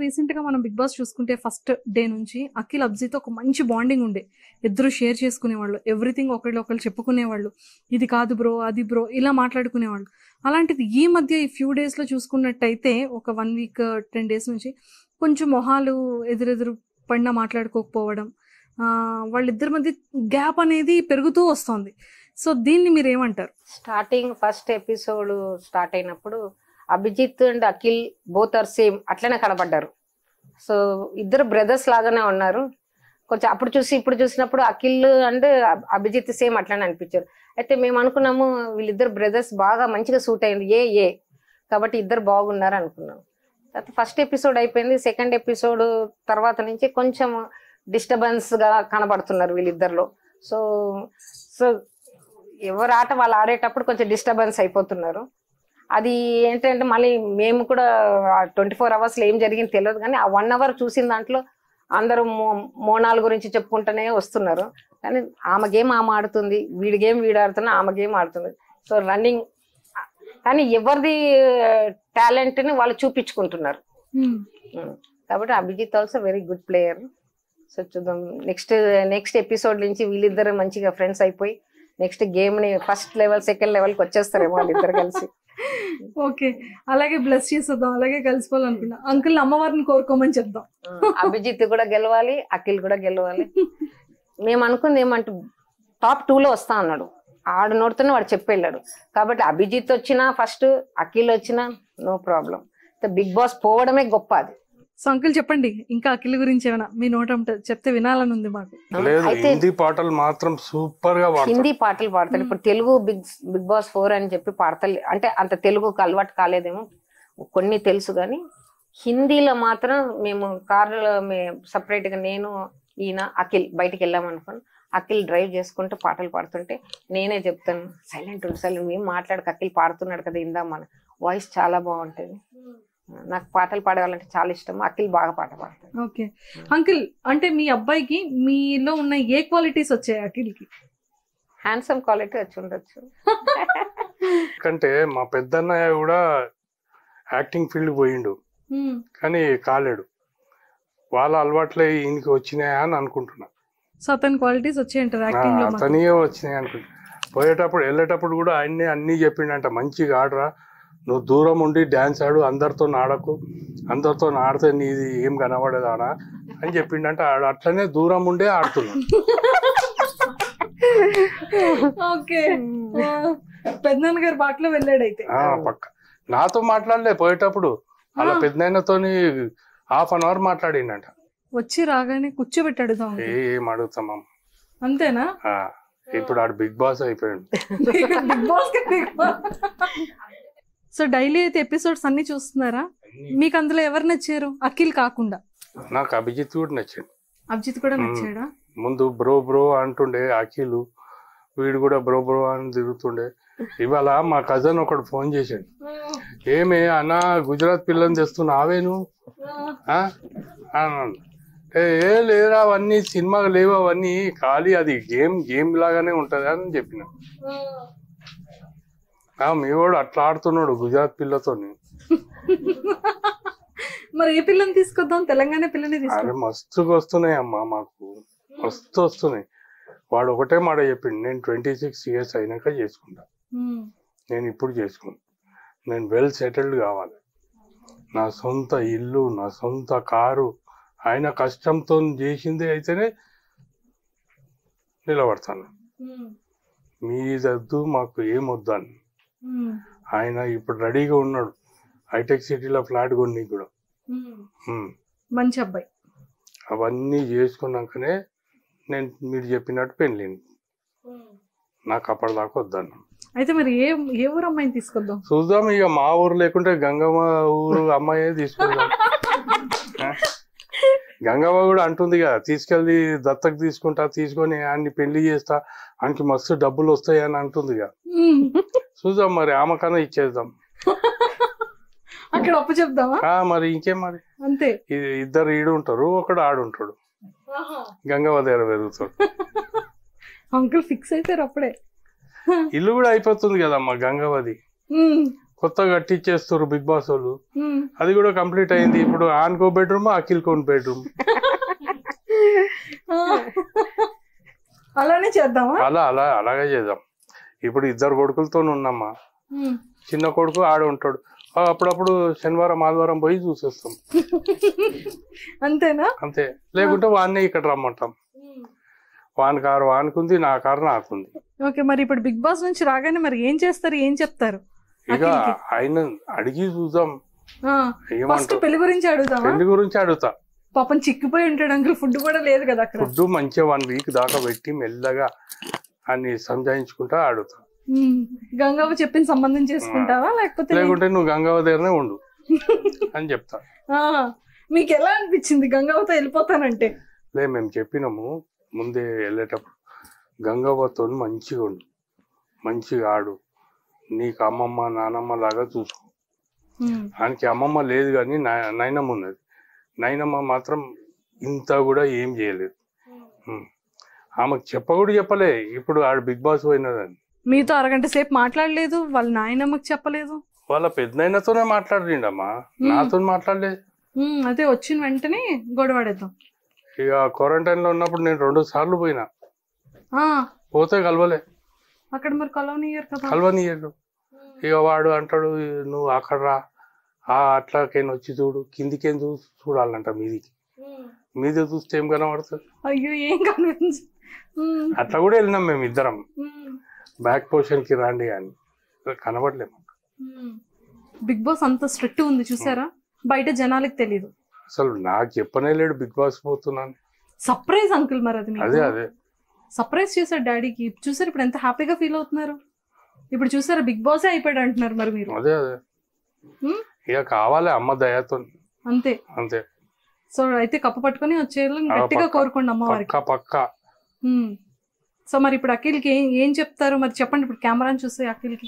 Recent గా మనం Bigg Boss చూసుకుంటే ఫస్ట్ డే నుంచి అఖిల్ అబ్జిత్ ఒక మంచి బాండింగ్ ఉండే ఇద్దరు షేర్ చేసుకునేవాళ్ళు ఎవ్రీథింగ్ ఒకళ్ళు ఒకళ్ళు చెప్పుకునేవాళ్ళు ఇది కాదు బ్రో అది బ్రో ఇలా మాట్లాడుకునేవాళ్ళు అలాంటిది ఈ మధ్య ఈ ఫ్యూ డేస్ లో చూసుకున్నట్టయితే ఒక వన్ వీక్ టెన్ డేస్ నుంచి కొంచెం మొహాలు ఎదురెదురు పడినా మాట్లాడుకోకపోవడం ఆ, వాళ్ళిద్దరి మధ్య గ్యాప్ అనేది పెరుగుతూ వస్తుంది సో దీన్ని మీరు ఏమంటారు స్టార్టింగ్ ఫస్ట్ ఎపిసోడ్ స్టార్ట్ అయినప్పుడు Abhijeet and Akhil both are same అట్లనే కనబడ్డారు సో ఇద్దరు బ్రదర్స్ లాగానే ఉన్నారు కొంచెం అప్పుడు చూసి ఇప్పుడు చూసినప్పుడు అఖిల్ అండ్ అభిజిత్ సేమ్ అట్లనే అనిపించారు అయితే మేము అనుకున్నాము వీళ్ళిద్దరు బ్రదర్స్ బాగా మంచిగా సూట్ అయింది ఏ ఏ కాబట్టి ఇద్దరు బాగున్నారు అనుకున్నాం తర్వాత ఫస్ట్ ఎపిసోడ్ అయిపోయింది సెకండ్ ఎపిసోడ్ తర్వాత నుంచి కొంచెం డిస్టర్బెన్స్ గా కనబడుతున్నారు వీళ్ళిద్దరిలో సో సో ఎవరు ఆట వాళ్ళు ఆడేటప్పుడు కొంచెం డిస్టర్బెన్స్ అయిపోతున్నారు అది ఏంటంటే మళ్ళీ మేము కూడా ట్వంటీ ఫోర్ అవర్స్లో ఏం జరిగింది తెలియదు కానీ ఆ వన్ అవర్ చూసిన దాంట్లో అందరూ మో- మోనాల్ గురించి చెప్పుకుంటూనే వస్తున్నారు కానీ ఆమె గేమ్ ఆమె ఆడుతుంది వీడి గేమ్ వీడు ఆడుతున్నా ఆమె గేమ్ ఆడుతుంది సో రన్నింగ్ కానీ ఎవరిది టాలెంట్ ని వాళ్ళు చూపించుకుంటున్నారు Hmm. ఉమ్. కాబట్టి Abhijeet also very good player so చూద్దాం నెక్స్ట్ నెక్స్ట్ ఎపిసోడ్ నుంచి వీళ్ళిద్దరు మంచిగా ఫ్రెండ్స్ అయిపోయి నెక్స్ట్ గేమ్ ని ఫస్ట్ లెవెల్ సెకండ్ లెవెల్ కి వచ్చేస్తారేమో వాళ్ళిద్దరు కలిసి ఓకే అలాగే బ్లెస్ చేసేద్దాం అలాగే కలిసిపోవాలనుకున్నా అంకుల్ అమ్మవారిని కోరుకోమని చెప్దాం అభిజిత్ కూడా గెలవాలి అఖిల్ కూడా గెలవాలి మేము అనుకుంది ఏమంటే టాప్ టూ లో వస్తా అన్నాడు ఆడు నోడుతూనే వాడు చెప్పి వెళ్ళాడు కాబట్టి అభిజిత్ వచ్చినా ఫస్ట్ అఖిల్ వచ్చినా నో ప్రాబ్లం బిగ్ బాస్ పోవడమే గొప్ప అది సో అంకుల్ చెప్పండి ఇంకా అఖిల్ గురించి ఏమైనా మీ నోట ఉంటే చెప్తే వినాలని ఉంది మాకు లేదు అయితే హిందీ పాటలు మాత్రం సూపర్ గా పాడతారు హిందీ పాటలు పాడతాడు ఇప్పుడు Telugu Bigg Bigg Boss four అని చెప్పి పాడతలే అంటే అంత తెలుగుకు అలవాటు కాలేదేమో కొన్ని తెలుసు కానీ హిందీలో మాత్రం మేము కార్లో సపరేట్ గా నేను ఈయన అఖిల్ బయటికి వెళ్ళాం అనుకోండి అఖిల్ డ్రైవ్ చేసుకుంటూ పాటలు పాడుతుంటే నేనే చెప్తాను సైలెంట్ ఉండు సైలెంట్ మేము మాట్లాడక అఖిల్ పాడుతున్నాడు కదా ఇందా మన వాయిస్ చాలా బాగుంటుంది నాకు పాటలు పాడేవాళ్ళంటే చాలా ఇష్టం అఖిల్ బాగా పాట పాడతాడు ఓకే అంకుల్ అంటే మీ అబ్బాయికి మీలో ఉన్న ఏ క్వాలిటీస్ వచ్చాయి అఖిల్కి హ్యాండ్సమ్ క్వాలిటీ వచ్చి ఉండొచ్చు ఎందుకంటే మా పెద్దన్నయ్య కూడా యాక్టింగ్ ఫీల్డ్ పోయిండు Hmm. కానీ కాలేడు వాళ్ళ అలవాట్లే ఈయనకి వచ్చినాయా అని అనుకుంటున్నా సో అతని క్వాలిటీస్ వచ్చాయంటారు ఆ, యాక్టింగ్ లో మాత్రం. అతనియే వచ్చినాయి అనుకుంటా పోయేటప్పుడు వెళ్ళేటప్పుడు కూడా ఆయన్నే అన్నీ చెప్పిండంట మంచిగా ఆడరా నువ్వు దూరం ఉండి డ్యాన్స్ ఆడు అందరితో ఆడకు అందరితో ఆడితే నీది ఏం కనబడేది ఆడ అని చెప్పిండంట ఆడు అట్లనే దూరం ఉండే ఆడుతున్నాడు ఓకే పెద్దనాన్న గారి బాటలో వెళ్ళాడు అయితే ఆ, పక్క నాతో మాట్లాడలే పోయేటప్పుడు అలా ఆ. పెద్దనాయనతోని హాఫ్ అన్ అవర్ మాట్లాడిండంట వచ్చి రాగానే కూర్చోబెట్టాడు దా ఏ ఏం అడుగుతామా అంతేనా ఆ, ఇప్పుడు ఆడు బిగ్ బాస్ అయిపోయాడు బిగ్ బాస్ సో డైలీ అయితే ఎపిసోడ్స్ అన్ని చూస్తున్నారా మీకు అందులో ఎవరు నచ్చారు అఖిల్ కాకుండా నాకు అభిజిత్ కూడా నచ్చింది అభిజిత్ కూడా మ్మ్. నచ్చాడా ముందు బ్రో బ్రో అంటుండే అఖిల్ వీడు కూడా బ్రో బ్రో అని తిరుగుతుండే ఇవాళ మా కజన్ ఒకడు ఫోన్ చేశాడు ఏమే అన్న గుజరాత్ పిల్లని తెస్తున్నావేను ఆ? అన్నాడు. ఏ ఏ లేరా అవన్నీ సినిమా లేవు అవన్నీ ఖాళీ అది గేమ్ గేమ్ లాగానే ఉంటది అని చెప్పిన ఆ, మీ వాడు అట్లా ఆడుతున్నాడు గుజరాత్ పిల్లతోని మరి ఏ పిల్లని తీసుకొద్దాం తెలంగాణ పిల్లని అరే తీసుకొద్దాం మస్తుగా వస్తున్నాయి అమ్మా మాకు మస్తు వస్తున్నాయి వాడు ఒకటే మాట చెప్పిండు నేను ట్వంటీ సిక్స్ ఇయర్స్ అయినాక చేసుకుంటా మ్మ్. నేను ఇప్పుడు చేసుకున్నా నేను వెల్ సెటిల్డ్ కావాలి నా సొంత ఇల్లు నా సొంత కారు ఆయన కష్టంతో చేసింది అయితేనే నిలబడతాను మ్మ్. మీదద్దు మాకు ఏం వద్దు అని మ్మ్. ఆయన ఇప్పుడు రెడీగా ఉన్నాడు హైటెక్ సిటీలో ఫ్లాట్ కొన్ని కూడా మ్మ్. ఉమ్. మంచి అబ్బాయి అవన్నీ చేసుకున్నాకనే నేను మీరు చెప్పినట్టు పెళ్ళింది నాకు అప్పటిదాకా వద్దాను అయితే మరి ఏ ఏ ఊరు అమ్మాయిని తీసుకొద్దాం చూద్దాం ఇక మా ఊరు లేకుంటే గంగమ్మ ఊరు అమ్మాయే తీసుకుందాం ఆ? గంగమ్మ కూడా అంటుంది కదా తీసుకెళ్ళి దత్తకు తీసుకుంటా తీసుకొని ఆయన్ని పెళ్లి చేస్తా ఆయనకి మస్తు డబ్బులు వస్తాయి అని అంటుంది కదా మ్మ్. చూద్దాం మరి ఆమె కన్నా ఇచ్చేద్దాం అక్కడ అప్పు చెప్దామా ఆ, మరి ఇంకేం మరి అంతే ఇది ఇద్దరు ఈడు ఉంటారు ఒకడు ఆడుంటాడు గంగవ్వ దగ్గర పెరుగుతాడు అంకుల్ ఫిక్స్ అయితారు అప్పుడే ఇల్లు కూడా అయిపోతుంది కదమ్మా గంగవది మ్మ్. కొత్తగా కట్టించేస్తారు బిగ్ బాస్ వాళ్ళు ఉమ్. అది కూడా కంప్లీట్ అయింది ఇప్పుడు ఆన్కో బెడ్రూమ్ అఖిల్ కోన్ బెడ్రూమ్ ఆ. అలానే చేద్దామా అలా అలా అలాగే చేద్దాం ఇప్పుడు ఇద్దరు కొడుకులతో ఉన్నామా ఉమ్. చిన్న కొడుకు ఆడ ఉంటాడు ఆ, అప్పుడప్పుడు శనివారం ఆదివారం పోయి చూసేస్తాం అంతేనా అంతే లేకుంటే వాడిని ఇక్కడ రమ్మంటాం వాని కారు వానుకుంది నా కారు నాకుంది ఓకే మరి ఇప్పుడు బిగ్ బాస్ నుంచి రాగానే మరి ఏం చేస్తారు ఏం చెప్తారు ఇక అఖిల్కి? ఆయన అడిగి చూద్దాం ఫస్ట్ ఏమంటారు పెళ్లి గురించి అడుగుతామా పెళ్లి గురించి అడుగుతా పాపం చిక్కిపోయి ఉంటాడు అంకుల్ ఫుడ్ కూడా లేదు కదా అక్కడ ఫుడ్ మంచిగా వన్ వీక్ దాకా పెట్టి మెల్లగా అన్ని సంజాయించుకుంటా అడుగుతా ఉమ్. గంగవ్వ చెప్పిన సంబంధం చేసుకుంటావా లేకపోతే నీ- లేకుంటే నువ్వు గంగావ దగ్గరనే ఉండు అని చెప్తా ఆ, మీకు ఎలా అనిపించింది గంగవ్వతో వెళ్ళిపోతానంటే లే మేము చెప్పినాము ముందే వెళ్ళేటప్పుడు గంగవ్వతో మంచిగా ఉండు మంచిగా ఆడు నీకు అమ్మమ్మ నానమ్మ లాగా చూసుకో ఉమ్. ఆయనకి అమ్మమ్మ లేదు కానీ నా- నైనమ్మ ఉన్నది నైనమ్మ మాత్రం ఇంత కూడా ఏం చేయలేదు ఉమ్. ఆమెకు చెప్ప కూడా చెప్పలే ఇప్పుడు ఆడు బిగ్ బాస్ పోయినదని మీతో అరగంట సేపు మాట్లాడలేదు వాళ్ళ నాయనమ్మకి చెప్పలేదు వాళ్ళ పెద్దనైనతోనే మాట్లాడిండమ్మా నాతో మాట్లాడలేదు ఉమ్, అదే వచ్చిన వెంటనే గొడవాడేద్దాం ఇక క్వారంటైన్ లో ఉన్నప్పుడు నేను రెండు సార్లు పోయినా ఆ, పోతే కలవలే అక్కడ మరి కలవనియర్ కదా కలవనీయడు ఇక వాడు అంటాడు నువ్వు అక్కడ రా ఆ అట్లాకేం వచ్చి చూడు కిందికేం చూసి చూడాలంట మీదికి మీద చూస్తే ఏం కనబడుతుంది అయ్యో ఏం కనిపించ ఉమ్, అట్లా కూడా వెళ్ళినాం మేము ఇద్దరం ఉమ్, బ్యాక్ పోర్షన్ కి రండి అని కనబడలేము ఉమ్. బిగ్ బాస్ అంత స్ట్రిక్ట్ ఉంది చూసారా బయట జనాలకు తెలియదు అసలు నాకు చెప్పనే లేడు బిగ్ బాస్ పోతున్నాను సర్ప్రైజ్ అంకుల్ మరి అది అదే మీకు అదే సర్ప్రైజ్ చేశారు డాడీకి చూసారు ఇప్పుడు ఎంత హ్యాపీగా ఫీల్ అవుతున్నారు ఇప్పుడు చూసారా బిగ్ బాసే అయిపోయాడు అంటున్నారు మరి మీరు అదే అదే ఉమ్, ఇక కావాలి అమ్మ దయతో అంతే అంతే సో అయితే కప్పు పట్టుకొని వచ్చేయాలని ఆ, గట్టిగా పక్కా. కోరుకోండి అమ్మవారికి పక్క పక్క ఉమ్. సో మరి ఇప్పుడు అఖిల్కి ఏం ఏం చెప్తారు మరి చెప్పండి ఇప్పుడు కెమెరాని చూస్తే అఖిల్కి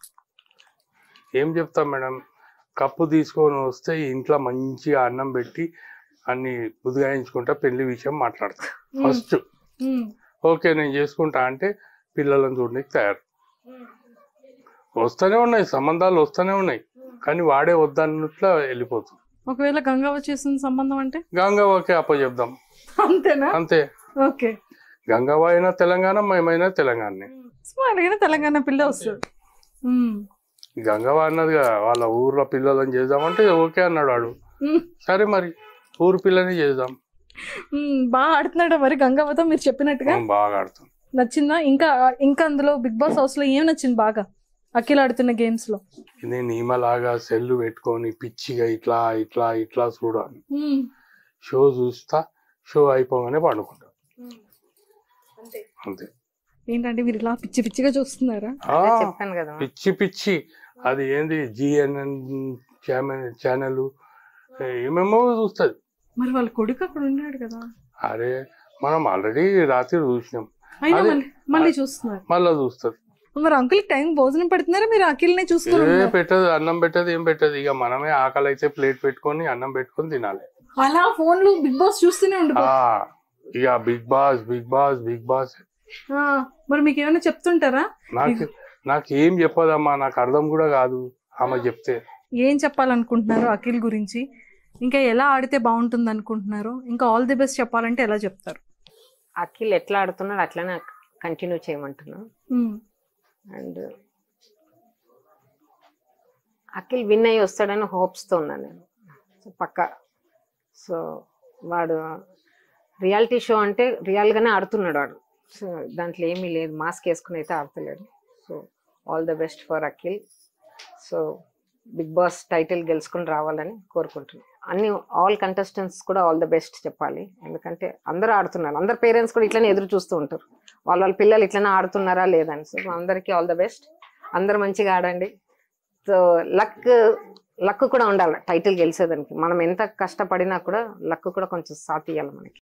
ఏం చెప్తాం మేడం కప్పు తీసుకొని వస్తే ఇంట్లో మంచిగా అన్నం పెట్టి అన్ని బుదిగాయించుకుంటా పెళ్లి విషయం మాట్లాడతా ఉమ్, ఫస్ట్ ఉమ్, ఓకే నేను చేసుకుంటా అంటే పిల్లలను చూడడానికి తయారు వస్తూనే ఉన్నాయి సంబంధాలు వస్తూనే ఉన్నాయి కానీ వాడే వద్దన్నట్లా వెళ్ళిపోతుంది ఒకవేళ గంగవ్వ చేసిన సంబంధం అంటే గంగవ్వకే అప్ప చెప్దాం అంతేనా అంతే ఓకే గంగవ్వ అయినా తెలంగాణ మేమైనా తెలంగాణనే సో అలాగైనా తెలంగాణ పిల్ల వస్తుంది ఉమ్, గంగవ్వ అన్నది కదా వాళ్ళ ఊర్లో పిల్లలని చేద్దామంటే ఓకే అన్నాడు వాడు ఉమ్, సరే మరి ఊరు పిల్లని చేద్దాం ఉమ్, బాగా ఆడుతున్నాడా మరి గంగవ్వతో మీరు చెప్పినట్టుగా మనం బాగా ఆడుతాం నచ్చిందా ఇంకా ఇంకా అందులో బిగ్ బాస్ హౌస్ లో ఏం నచ్చింది బాగా అఖిల్ ఆడుతున్న గేమ్స్ లో నేను ఈమెలాగా సెల్లు పెట్టుకొని పిచ్చిగా ఇట్లా ఇట్లా ఇట్లా చూడాలి ఉమ్, షో చూస్తా షో అయిపోగానే పండుకుంటా అంతే ఏంటంటే మీరు ఇలా పిచ్చి పిచ్చిగా చూస్తున్నారా ఆ, అదే చెప్పాను కదా పిచ్చి పిచ్చి అది ఏంది జిఎన్ఎన్ ఛానల్ ఏమేమో చూస్తుంది మరి వాళ్ళ కొడుకు అక్కడ ఉన్నాడు కదా అరే మనం ఆల్రెడీ రాత్రి చూసినాం అయినా అదే. మళ్ళీ మళ్ళీ చూస్తున్నారు మళ్ళా చూస్తుంది మరి అంకుల్ టైం భోజనం పెడుతున్నారా మీరు అఖిల్నే ఏ చూస్తున్నారు పెట్టదు అన్నం పెట్టదు ఏం పెట్టదు ఇక మనమే ఆకలి అయితే ప్లేట్ పెట్టుకొని అన్నం పెట్టుకొని తినాలి అలా ఫోన్ లో బిగ్ బాస్ చూస్తూనే ఉండిపో ఆ ఇక Bigg Boss Bigg Boss Bigg Boss ఆ, మరి మీకు ఏమైనా చెప్తుంటారా నాకు నాకు ఏం చెప్పదమ్మా నాకు అర్థం కూడా కాదు ఆమె చెప్తే ఏం చెప్పాలనుకుంటున్నారు అఖిల్ గురించి ఇంకా ఎలా ఆడితే బాగుంటుంది అనుకుంటున్నారు ఇంకా ఆల్ ది బెస్ట్ చెప్పాలంటే ఎలా చెప్తారు అఖిల్ ఎట్లా ఆడుతున్నాడు అట్లనే కంటిన్యూ చేయమంటున్నా ఉమ్, అండ్ అఖిల్ విన్ అయ్యి వస్తాడని హోప్స్తో ఉన్నాను నేను సో పక్క సో వాడు రియాలిటీ షో అంటే రియల్గానే ఆడుతున్నాడు వాడు సో దాంట్లో ఏమీ లేదు మాస్క్ వేసుకుని అయితే ఆడతలేడు so all the best for Akhil so Bigg Boss title గెలుచుకుని రావాలని కోరుకుంటున్నాను అన్ని ఆల్ కంటెస్టెంట్స్ కూడా ఆల్ ద బెస్ట్ చెప్పాలి ఎందుకంటే అందరూ ఆడుతున్నారు అందరు పేరెంట్స్ కూడా ఇట్లనే ఎదురు చూస్తూ ఉంటారు వాళ్ళ వాళ్ళ పిల్లలు ఇట్లనే ఆడుతున్నారా లేదని సో అందరికీ ఆల్ ద బెస్ట్ అందరు మంచిగా ఆడండి సో లక్ లక్ కూడా ఉండాలి టైటిల్ గెలిచేదానికి మనం ఎంత కష్టపడినా కూడా లక్ కూడా కొంచెం సాత్ ఇవ్వాలి మనకి